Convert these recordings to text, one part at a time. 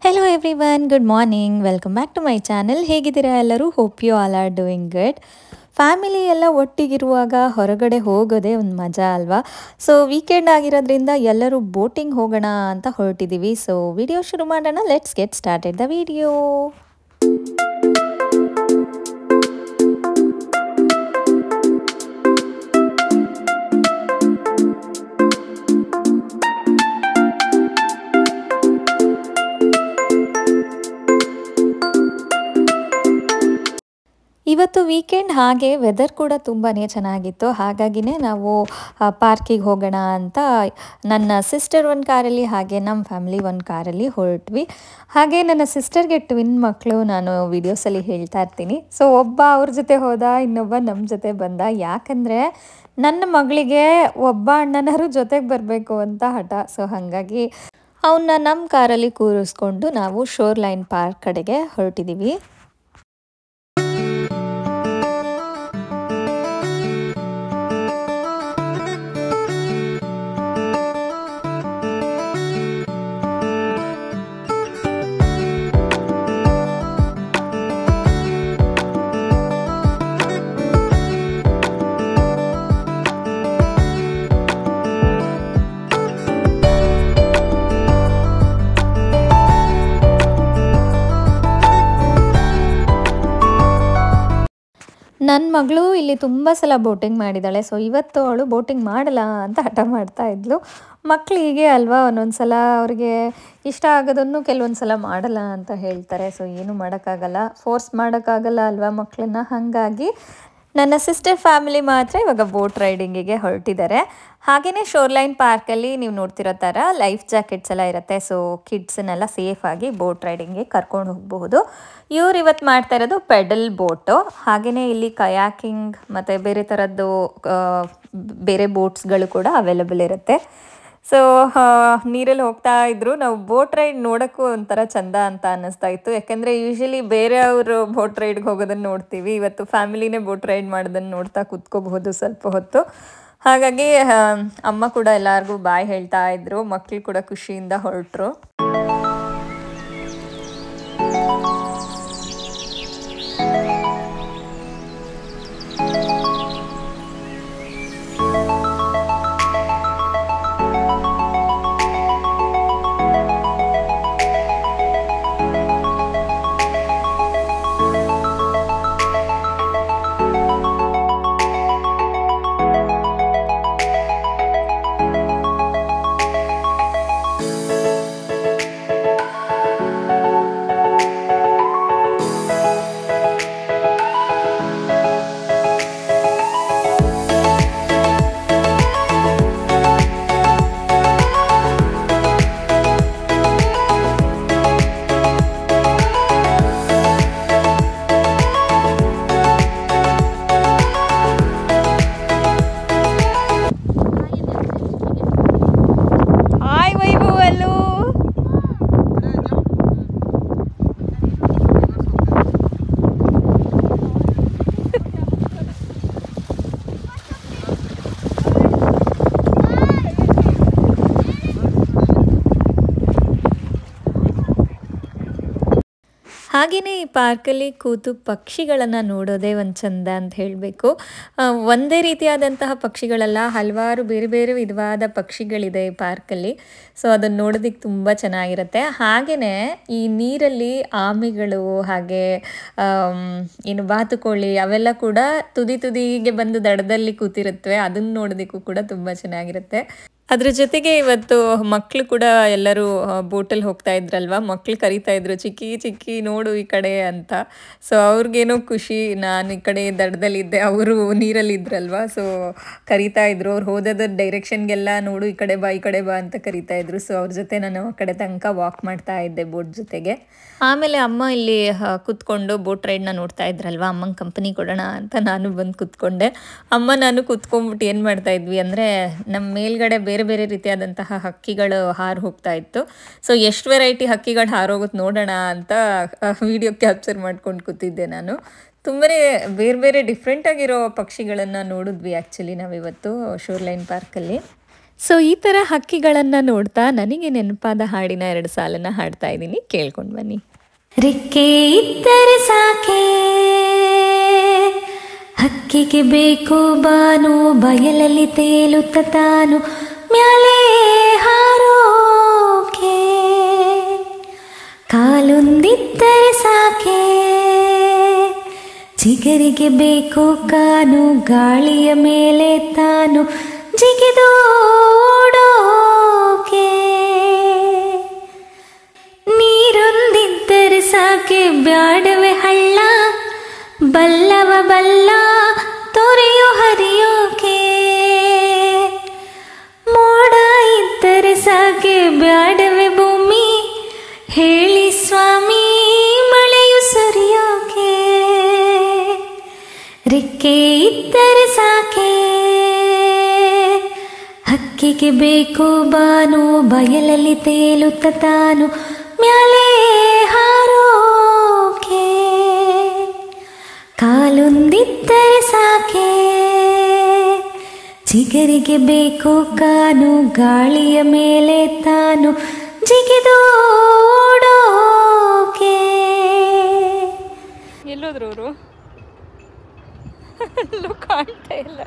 Hello everyone good morning welcome back to my channel ಹೇಗಿದ್ದೀರಾ ಎಲ್ಲರೂ hope you all are doing good family ಎಲ್ಲ ಒಟ್ಟಿಗಿರುವಾಗ ಹೊರಗಡೆ ಹೋಗೋದೇ ಒಂದು ಮಜಾ ಅಲ್ವಾ ಸೊ ವೀಕೆಂಡ್ ಆಗಿರೋದ್ರಿಂದ ಎಲ್ಲರೂ ಬೋಟಿಂಗ್ ಹೋಗೋಣ ಅಂತ ಹೊರಟಿದ್ದೀವಿ ಸೊ ವಿಡಿಯೋ ಶುರು ಮಾಡೋಣ let's get started the video ಇವತ್ತು ವೀಕೆಂಡ್ ಹಾಗೆ ವೆದರ್ ಕೂಡ ತುಂಬಾ ಚೆನ್ನಾಗಿತ್ತು ಹಾಗಾಗಿನೇ ನಾವು ಪಾರ್ಕಿಗೆ ಹೋಗೋಣ ಅಂತ ನನ್ನ ಸಿಸ್ಟರ್ ಒಂದು ಕಾರಲ್ಲಿ ಹಾಗೆ ನಮ್ಮ ಫ್ಯಾಮಿಲಿ ಒಂದು ಕಾರಲ್ಲಿ ಹೊರಟ್ವಿ ಹಾಗೆ ನನ್ನ ಸಿಸ್ಟರ್ಗೆ ಟ್ವಿನ್ ಮಕ್ಕಳು ನಾನು ವೀಡಿಯೋಸಲ್ಲಿ ಹೇಳ್ತಾ ಇರ್ತೀನಿ ಸೊ ಒಬ್ಬ ಅವ್ರ ಜೊತೆ ಹೋದ ಇನ್ನೊಬ್ಬ ನಮ್ಮ ಜೊತೆ ಬಂದ ಯಾಕಂದರೆ ನನ್ನ ಮಗಳಿಗೆ ಒಬ್ಬ ಅಣ್ಣನರು ಜೊತೆಗೆ ಬರಬೇಕು ಅಂತ ಹಠ ಸೊ ಹಾಗಾಗಿ ಅವನ್ನ ನಮ್ಮ ಕಾರಲ್ಲಿ ಕೂರಿಸ್ಕೊಂಡು ನಾವು ಶೋರ್ ಲೈನ್ ಪಾರ್ಕ್ ಕಡೆಗೆ ಹೊರಟಿದ್ದೀವಿ ನನ್ನ ಮಗಳು ಇಲ್ಲಿ ತುಂಬ ಸಲ ಬೋಟಿಂಗ್ ಮಾಡಿದ್ದಾಳೆ ಸೊ ಇವತ್ತು ಅವಳು ಬೋಟಿಂಗ್ ಮಾಡಲ್ಲ ಅಂತ ಹಠ ಮಾಡ್ತಾ ಇದ್ಲು ಮಕ್ಳು ಹೀಗೆ ಅಲ್ವಾ ಒಂದೊಂದು ಸಲ ಅವ್ರಿಗೆ ಇಷ್ಟ ಆಗೋದನ್ನು ಕೆಲವೊಂದು ಸಲ ಮಾಡಲ್ಲ ಅಂತ ಹೇಳ್ತಾರೆ ಸೊ ಏನು ಮಾಡೋಕ್ಕಾಗಲ್ಲ ಫೋರ್ಸ್ ಮಾಡೋಕ್ಕಾಗಲ್ಲ ಅಲ್ವಾ ಮಕ್ಕಳನ್ನ ಹಾಗಾಗಿ ನನ್ನ ಸಿಸ್ಟರ್ ಫ್ಯಾಮಿಲಿ ಮಾತ್ರ ಇವಾಗ ಬೋಟ್ ರೈಡಿಂಗಿಗೆ ಹೊರಟಿದ್ದಾರೆ ಹಾಗೆಯೇ ಶೋರ್ಲೈನ್ ಪಾರ್ಕಲ್ಲಿ ನೀವು ನೋಡ್ತಿರೋ ಥರ ಲೈಫ್ ಜಾಕೆಟ್ಸ್ ಎಲ್ಲ ಇರುತ್ತೆ ಸೊ ಕಿಡ್ಸನ್ನೆಲ್ಲ ಸೇಫಾಗಿ ಬೋಟ್ ರೈಡಿಂಗ್ಗೆ ಕರ್ಕೊಂಡು ಹೋಗಬಹುದು ಇವ್ರು ಇವತ್ತು ಮಾಡ್ತಾ ಇರೋದು ಪೆಡಲ್ ಬೋಟು ಹಾಗೆಯೇ ಇಲ್ಲಿ ಕಯಾಕಿಂಗ್ ಮತ್ತು ಬೇರೆ ಥರದ್ದು ಬೇರೆ ಬೋಟ್ಸ್ಗಳು ಕೂಡ ಅವೈಲಬಲ್ ಇರುತ್ತೆ ಸೊ ನೀರಲ್ಲಿ ಹೋಗ್ತಾ ಇದ್ರು ನಾವು ಬೋಟ್ ರೈಡ್ ನೋಡೋಕ್ಕೂ ಒಂಥರ ಚಂದ ಅಂತ ಅನ್ನಿಸ್ತಾ ಇತ್ತು ಯಾಕೆಂದರೆ ಯೂಶಲಿ ಬೇರೆಯವರು ಬೋಟ್ ರೈಡ್ಗೆ ಹೋಗೋದನ್ನು ನೋಡ್ತೀವಿ ಇವತ್ತು ಫ್ಯಾಮಿಲಿನೇ ಬೋಟ್ ರೈಡ್ ಮಾಡೋದನ್ನು ನೋಡ್ತಾ ಕೂತ್ಕೋಬಹುದು ಸ್ವಲ್ಪ ಹೊತ್ತು ಹಾಗಾಗಿ ಅಮ್ಮ ಕೂಡ ಎಲ್ಲರಿಗೂ ಬಾಯ್ ಹೇಳ್ತಾ ಇದ್ರು ಮಕ್ಕಳು ಕೂಡ ಖುಷಿಯಿಂದ ಹೊರಟರು ಹಾಯ್ ವೈಭವಲ್ಲು ಹಾಗೆಯೇ ಈ ಪಾರ್ಕಲ್ಲಿ ಕೂತು ಪಕ್ಷಿಗಳನ್ನು ನೋಡೋದೇ ಒಂದು ಚಂದ ಅಂತ ಹೇಳಬೇಕು ಒಂದೇ ರೀತಿಯಾದಂತಹ ಪಕ್ಷಿಗಳಲ್ಲ ಹಲವಾರು ಬೇರೆ ಬೇರೆ ವಿಧವಾದ ಪಕ್ಷಿಗಳಿದೆ ಈ ಪಾರ್ಕಲ್ಲಿ ಸೊ ಅದನ್ನು ನೋಡೋದಕ್ಕೆ ತುಂಬ ಚೆನ್ನಾಗಿರುತ್ತೆ ಹಾಗೆಯೇ ಈ ನೀರಲ್ಲಿ ಆಮೆಗಳು ಹಾಗೆ ಏನು ಬಾತುಕೋಳಿ ಅವೆಲ್ಲ ಕೂಡ ತುದಿ ತುದಿಗೆ ಬಂದು ದಡದಲ್ಲಿ ಕೂತಿರುತ್ತವೆ ಅದನ್ನು ನೋಡೋದಕ್ಕೂ ಕೂಡ ತುಂಬ ಚೆನ್ನಾಗಿರುತ್ತೆ ಅದ್ರ ಜೊತೆಗೆ ಇವತ್ತು ಮಕ್ಕಳು ಕೂಡ ಎಲ್ಲರೂ ಬೋಟಲ್ಲಿ ಹೋಗ್ತಾ ಇದ್ರಲ್ವ ಮಕ್ಕಳು ಕರಿತಾ ಇದ್ರು ಚಿಕ್ಕಿ ಚಿಕ್ಕಿ ನೋಡು ಈ ಕಡೆ ಅಂತ ಸೊ ಅವ್ರಿಗೇನೋ ಖುಷಿ ನಾನು ಈ ಕಡೆ ದಡದಲ್ಲಿದ್ದೆ ಅವರು ನೀರಲ್ಲಿ ಇದ್ರಲ್ವ ಸೊ ಕರಿತಾ ಇದ್ರು ಅವ್ರು ಹೋದದ ಡೈರೆಕ್ಷನ್ಗೆಲ್ಲ ನೋಡು ಈ ಕಡೆ ಬಾ ಈ ಕಡೆ ಬಾ ಅಂತ ಕರಿತಾ ಇದ್ರು ಸೊ ಅವ್ರ ಜೊತೆ ನಾನು ಆ ಕಡೆ ತನಕ ವಾಕ್ ಮಾಡ್ತಾ ಇದ್ದೆ ಬೋಟ್ ಜೊತೆಗೆ ಆಮೇಲೆ ಅಮ್ಮ ಇಲ್ಲಿ ಕೂತ್ಕೊಂಡು ಬೋಟ್ ರೈಡ್ನ ನೋಡ್ತಾ ಇದ್ರಲ್ವ ಅಮ್ಮಂಗೆ ಕಂಪನಿ ಕೊಡೋಣ ಅಂತ ನಾನು ಬಂದು ಕೂತ್ಕೊಂಡೆ ಅಮ್ಮ ನಾನು ಕೂತ್ಕೊಂಡ್ಬಿಟ್ಟು ಏನು ಮಾಡ್ತಾ ಇದ್ವಿ ಅಂದರೆ ನಮ್ಮ ಮೇಲ್ಗಡೆ ಬೇರೆ ಬೇರೆ ರೀತಿಯಾದಂತಹ ಹಕ್ಕಿಗಳು ಹಾರು ಹೋಗ್ತಾ ಇತ್ತು ಸೊ ಎಷ್ಟು ವೆರೈಟಿ ಹಕ್ಕಿಗಳು ಹಾರೋಗುತ್ತೆ ನೋಡೋಣ ಅಂತ ವಿಡಿಯೋ ಕ್ಯಾಪ್ಚರ್ ಮಾಡ್ಕೊಂಡು ಕೂತಿದ್ದೆ ನಾನು ತುಂಬಾ ಬೇರೆ ಬೇರೆ ಡಿಫ್ರೆಂಟ್ ಆಗಿರೋ ಪಕ್ಷಿಗಳನ್ನು ನೋಡಿದ್ವಿ ಆ್ಯಕ್ಚುಲಿ ನಾವಿವತ್ತು ಶೋರ್ಲೈನ್ ಪಾರ್ಕಲ್ಲಿ ಸೊ ಈ ಥರ ಹಕ್ಕಿಗಳನ್ನು ನೋಡ್ತಾ ನನಗೆ ನೆನಪಾದ ಹಾಡಿನ ಎರಡು ಸಾಲನ್ನು ಹಾಡ್ತಾ ಇದ್ದೀನಿ ಕೇಳ್ಕೊಂಡು ಬನ್ನಿ ರೆಕ್ಕೆ ಇದ್ದರೆ ಸಾಕೆ ಹಕ್ಕಿಗೆ ಬೇಕು ಬಾನು ಬಯಲಲ್ಲಿ ತೇಲುತ್ತ ತಾನು ಮ್ಯಾಲೆ ಹಾರೋಕೆ ಕಾಲೊಂದಿದ್ದರೆ ಸಾಕೆ ಚಿಗರಿಗೆ ಬೇಕು ಕಾನು ಗಾಳಿಯ ಮೇಲೆ ತಾನು ಜಿಗಿದೋಡೋಕೆ ನೀರೊಂದಿದ್ದರೆ ಸಾಕೆ ಬ್ಯಾಡವೆ ಹಳ್ಳ ಬಲ್ಲವ ಬಲ್ಲ ತೊರೆಯು ಹರಿಯೋಕೆ ಮೋಡ ಇದ್ದರೆ ಸಾಕೆ ಬ್ಯಾಡವೆ ಭೂಮಿ ಹೇಳಿ ಸ್ವಾಮಿ ಮಳೆಯು ಸುರಿಯೋಕೆ ರೆಕ್ಕೆ ಇದ್ದರೆ ಸಾಕೆ ಹಕ್ಕಿಗೆ ಬೇಕು ಬಾನು ಬಯಲಲ್ಲಿ ತೇಲುತ್ತ ತಾನು ಮ್ಯಾಲೆ ಹಾರೋಕೆ ಕಾಲೊಂದಿದ್ದರೆ ಸಾಕೆ ಚಿಗರಿಗೆ ಬೇಕು ಕಾನು ಗಾಳಿಯ ಮೇಲೆ ತಾನು ಜಿಗಿದೋಡೋಕೆ ಎಲ್ಲೋದ್ರು ಅವರು ಎಲ್ಲೂ ಕಾಣ್ತಾ ಇಲ್ಲ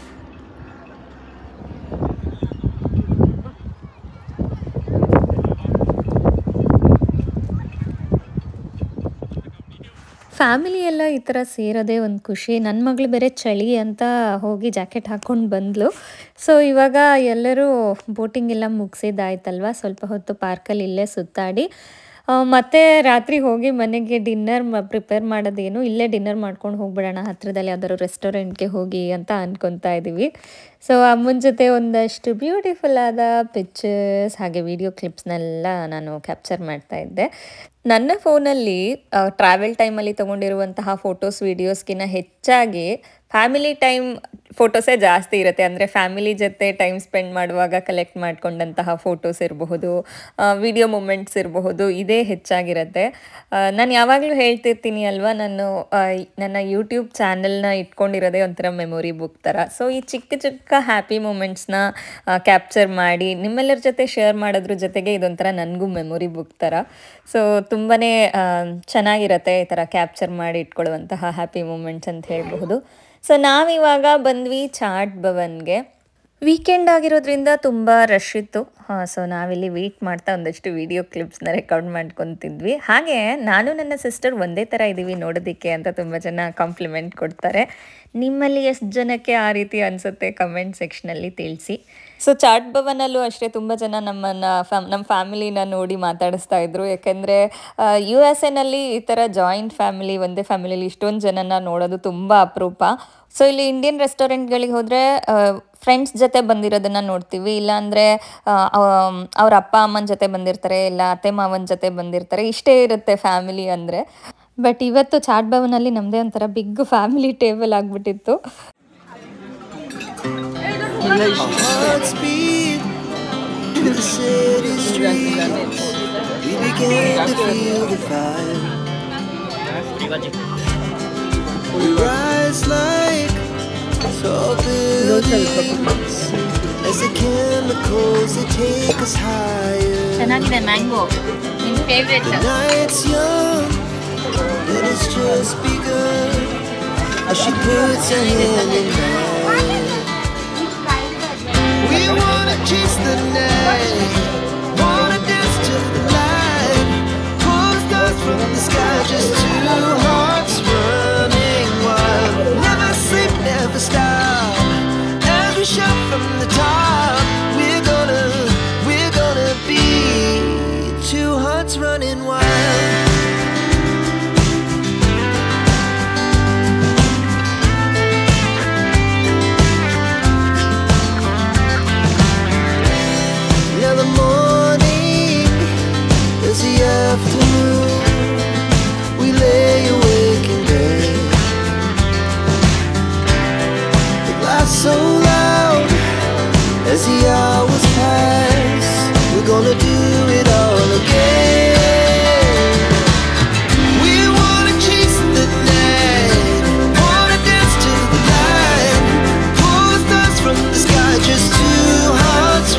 ಫ್ಯಾಮಿಲಿ ಎಲ್ಲ ಈ ಥರ ಸೇರೋದೇ ಒಂದು ಖುಷಿ ನನ್ನ ಮಗಳು ಬೇರೆ ಚಳಿ ಅಂತ ಹೋಗಿ ಜಾಕೆಟ್ ಹಾಕ್ಕೊಂಡು ಬಂದಳು ಸೊ ಇವಾಗ ಎಲ್ಲರೂ ಬೋಟಿಂಗ್ ಎಲ್ಲ ಮುಗಿಸಿದ್ದಾಯ್ತಲ್ವ ಸ್ವಲ್ಪ ಹೊತ್ತು ಪಾರ್ಕಲ್ಲಿ ಇಲ್ಲೇ ಸುತ್ತಾಡಿ ಆ, ಮತ್ತೆ ರಾತ್ರಿ ಹೋಗಿ ಮನೆಗೆ ಡಿನ್ನರ್ ಪ್ರಿಪೇರ್ ಮಾಡೋದೇನು ಇಲ್ಲೇ ಡಿನ್ನರ್ ಮಾಡ್ಕೊಂಡು ಹೋಗ್ಬಿಡೋಣ ಹತ್ರದಲ್ಲಿ ಯಾವ್ದಾದ್ರು ರೆಸ್ಟೋರೆಂಟ್ಗೆ ಹೋಗಿ ಅಂತ ಅನ್ಕೊತಾ ಇದ್ದೀವಿ ಸೊ ಅಮ್ಮನ ಜೊತೆ ಒಂದಷ್ಟು ಬ್ಯೂಟಿಫುಲ್ ಆದ ಪಿಕ್ಚರ್ಸ್ ಹಾಗೆ ವಿಡಿಯೋ ಕ್ಲಿಪ್ಸ್ನೆಲ್ಲ ನಾನು ಕ್ಯಾಪ್ಚರ್ ಮಾಡ್ತಾ ಇದ್ದೆ ನನ್ನ ಫೋನಲ್ಲಿ ಟ್ರಾವೆಲ್ ಟೈಮಲ್ಲಿ ತೊಗೊಂಡಿರುವಂತಹ ಫೋಟೋಸ್ ವೀಡಿಯೋಸ್ಗಿನ್ನ ಹೆಚ್ಚಾಗಿ ಫ್ಯಾಮಿಲಿ ಟೈಮ್ ಫೋಟೋಸೇ ಜಾಸ್ತಿ ಇರುತ್ತೆ ಅಂದರೆ ಫ್ಯಾಮಿಲಿ ಜೊತೆ ಟೈಮ್ ಸ್ಪೆಂಡ್ ಮಾಡುವಾಗ ಕಲೆಕ್ಟ್ ಮಾಡ್ಕೊಂಡಂತಹ ಫೋಟೋಸ್ ಇರಬಹುದು ವಿಡಿಯೋ ಮೂಮೆಂಟ್ಸ್ ಇರಬಹುದು ಇದೇ ಹೆಚ್ಚಾಗಿರುತ್ತೆ ನಾನು ಯಾವಾಗಲೂ ಹೇಳ್ತಿರ್ತೀನಿ ಅಲ್ವಾ ನಾನು ಆ, ನನ್ನ ಯೂಟ್ಯೂಬ್ ಚಾನೆಲ್ನ ಇಟ್ಕೊಂಡಿರೋದೇ ಒಂಥರ ಮೆಮೊರಿ ಬುಕ್ ಥರ ಸೊ ಈ ಚಿಕ್ಕ ಚಿಕ್ಕ ಹ್ಯಾಪಿ ಮೂಮೆಂಟ್ಸ್ನ ಕ್ಯಾಪ್ಚರ್ ಮಾಡಿ ನಿಮ್ಮೆಲ್ಲರ ಜೊತೆ ಶೇರ್ ಮಾಡೋದ್ರ ಜೊತೆಗೆ ಇದೊಂಥರ ನನಗೂ ಮೆಮೊರಿ ಬುಕ್ ಥರ ಸೊ ತುಂಬಾ ಚೆನ್ನಾಗಿರತ್ತೆ ಈ ಥರ ಕ್ಯಾಪ್ಚರ್ ಮಾಡಿ ಇಟ್ಕೊಳ್ಳುವಂತಹ ಹ್ಯಾಪಿ ಮೂಮೆಂಟ್ಸ್ ಅಂತ ಹೇಳಬಹುದು ಸೊ ನಾವಿವಾಗ ಬಂದ್ವಿ ಚಾಟ್ ಭವನ್ಗೆ ವೀಕೆಂಡ್ ಆಗಿರೋದ್ರಿಂದ ತುಂಬ ರಶ್ ಇತ್ತು ಸೊ ನಾವಿಲ್ಲಿ ವೆಯ್ಟ್ ಮಾಡ್ತಾ ಒಂದಷ್ಟು ವಿಡಿಯೋ ಕ್ಲಿಪ್ಸ್ನ ರೆಕಾರ್ಡ್ ಮಾಡ್ಕೊತಿದ್ವಿ ಹಾಗೆ ನಾನು ನನ್ನ ಸಿಸ್ಟರ್ ಒಂದೇ ಥರ ಇದ್ದೀವಿ ನೋಡೋದಕ್ಕೆ ಅಂತ ತುಂಬ ಜನ ಕಾಂಪ್ಲಿಮೆಂಟ್ ಕೊಡ್ತಾರೆ ನಿಮ್ಮಲ್ಲಿ ಎಷ್ಟು ಜನಕ್ಕೆ ಆ ರೀತಿ ಅನಿಸುತ್ತೆ ಕಮೆಂಟ್ ಸೆಕ್ಷನಲ್ಲಿ ತಿಳಿಸಿ ಸೊ ಚಾಟ್ ಭವನಲ್ಲೂ ಅಷ್ಟೇ ತುಂಬ ಜನ ನಮ್ಮನ್ನು ಫ್ಯಾಮ್ ನಮ್ಮ ಫ್ಯಾಮಿಲಿನ ನೋಡಿ ಮಾತಾಡಿಸ್ತಾ ಇದ್ರು ಯಾಕೆಂದರೆ ಯು ಎಸ್ ಎನಲ್ಲಿ ಈ ಥರ ಜಾಯಿಂಟ್ ಫ್ಯಾಮಿಲಿ ಒಂದೇ ಫ್ಯಾಮಿಲಿಲಿ ಇಷ್ಟೊಂದು ಜನನ ನೋಡೋದು ತುಂಬ ಅಪರೂಪ ಸೊ ಇಲ್ಲಿ ಇಂಡಿಯನ್ ರೆಸ್ಟೋರೆಂಟ್ಗಳಿಗೆ ಹೋದರೆ ಫ್ರೆಂಡ್ಸ್ ಜೊತೆ ಬಂದಿರೋದನ್ನ ನೋಡ್ತೀವಿ ಇಲ್ಲಾಂದರೆ ಅವ್ರ ಅಪ್ಪ ಅಮ್ಮನ ಜೊತೆ ಬಂದಿರ್ತಾರೆ ಇಲ್ಲ ಅತ್ತೆ ಮಾವನ ಜೊತೆ ಬಂದಿರ್ತಾರೆ ಇಷ್ಟೇ ಇರುತ್ತೆ ಫ್ಯಾಮಿಲಿ ಅಂದರೆ ಬಟ್ ಇವತ್ತು ಚಾಟ್ ಭವನಲ್ಲಿ ನಮ್ಮದೇ ಒಂಥರ ಬಿಗ್ ಫ್ಯಾಮಿಲಿ ಟೇಬಲ್ ಆಗಿಬಿಟ್ಟಿತ್ತು hearts beat to the city streets. We began to feel the fire. We rise like tall buildings as the chemicals they take us higher. ಚೆನ್ನಾಗಿದೆ ಮ್ಯಾಂಗೋ ನಿನ್ favourite The night's young and it's just begun. As she puts her hand in mine. We wanna chase the night, wanna dance to the light. Pull the stars from the sky, just two hearts running wild. Never sleep, never stop. As we shout from the top, we're gonna, we're gonna be two hearts running wild. Now the morning is the afternoon. We lay awake in bed. The laughs so loud as the hours pass. We're gonna do it all again. We wanna chase the night, wanna dance to the light, pull the stars from the sky, just two hearts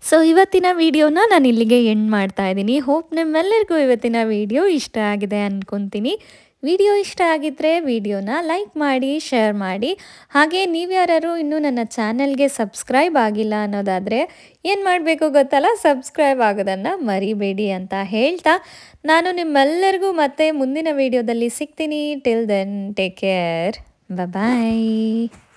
so ಇವತ್ತಿನ ವಿಡಿಯೋನ ನಾನು ಇಲ್ಲಿಗೆ end ಮಾಡ್ತಾ ಇದ್ದೀನಿ hope ನಿಮ್ಮೆಲ್ಲರಿಗೂ ಇವತ್ತಿನ video ಇಷ್ಟ ಆಗಿದೆ ಅಂದ್ಕೊತೀನಿ ವಿಡಿಯೋ ಇಷ್ಟ ಆಗಿದ್ದರೆ ವಿಡಿಯೋನ ಲೈಕ್ ಮಾಡಿ ಶೇರ್ ಮಾಡಿ ಹಾಗೆ ನೀವ್ಯಾರು ಇನ್ನೂ ನನ್ನ ಚಾನೆಲ್ಗೆ ಸಬ್ಸ್ಕ್ರೈಬ್ ಆಗಿಲ್ಲ ಅನ್ನೋದಾದರೆ ಏನು ಮಾಡಬೇಕು ಗೊತ್ತಲ್ಲ ಸಬ್ಸ್ಕ್ರೈಬ್ ಆಗೋದನ್ನು ಮರಿಬೇಡಿ ಅಂತ ಹೇಳ್ತಾ ನಾನು ನಿಮ್ಮೆಲ್ಲರಿಗೂ ಮತ್ತೆ ಮುಂದಿನ ವಿಡಿಯೋದಲ್ಲಿ ಸಿಗ್ತೀನಿ ಟಿಲ್ ದೆನ್ ಟೇಕ್ ಕೇರ್ ಬಾಯ್